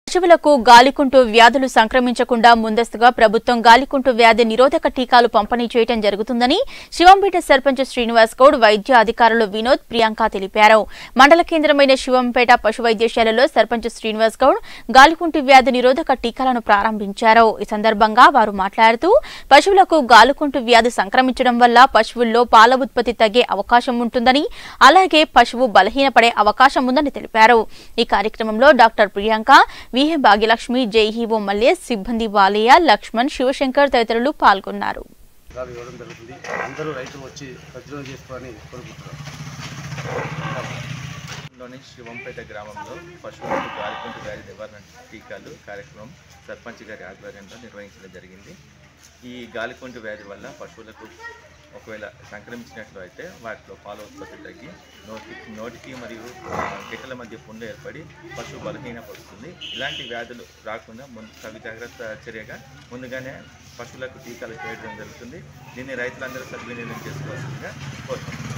పశువులకు గాలికుంటు వ్యాధులు సంక్రమించకుండా ముందస్తుగా ప్రభుత్వం గాలికుంటు వ్యాధి నిరోధక టీకాలు పంపిణీ చేయడం జరుగుతుందని శివంపేట సర్పంచ్ శ్రీనివాస్ గౌడ్ వైద్య అధికారులు వినోద్ ప్రియాంక తెలిపారు మండల కేంద్రమైన శివంపేట పశు వైద్యశాలలో సర్పంచ్ శ్రీనివాస్ గౌడ్ గాలికుంటు వ్యాధి నిరోధక టీకాలను ప్రారంభించారు ఈ సందర్భంగా వారు మాట్లాడుతూ పశువులకు గాలికుంటు వ్యాధి సంక్రమించడం వల్ల పశువుల్లో పాల ఉత్పత్తి తగ్గే అవకాశం ఉంటుందని అలాగే పశువు బలహీనపడే అవకాశం ఉందని తెలిపారు ఈ కార్యక్రమంలో డాక్టర్ ప్రియాంక విహె భాగ్యలక్ష్మి జైహీఓ మల్లేష్ సిబ్బంది బాలయ్య లక్ష్మణ్ శివశంకర్ తదితరులు పాల్గొన్నారు పథకాలు ఇవ్వడం జరుగుతుంది అందరూ రైతులు వచ్చి సద్వినియోగం చేసుకోవాలని కోరుకుంటున్నాను లోని శివంపేట గ్రామంలో పశువులకు గాలికుంటు వ్యాధి నివారణ టీకాలు కార్యక్రమం సర్పంచ్ గారి ఆధ్వర్యంలో నిర్వహించడం జరిగింది ఈ గాలికుంటు వ్యాధి వల్ల పశువులకు ఒకవేళ సంక్రమించినట్లు అయితే వాటిలో పాల ఉత్పత్తి తగ్గి నోటి నోటికి మరియు ఆ, గిట్టల మధ్య పుండు ఏర్పడి పశువు బలహీనపడుతుంది ఇలాంటి వ్యాధులు రాకుండా ముందు తగు జాగ్రత్త చర్యగా ముందుగానే పశువులకు టీకాలు చేయడం జరుగుతుంది దీన్ని రైతులందరూ సద్వినియోగం చేసుకోవాల్సిందిగా కోరుతున్నాను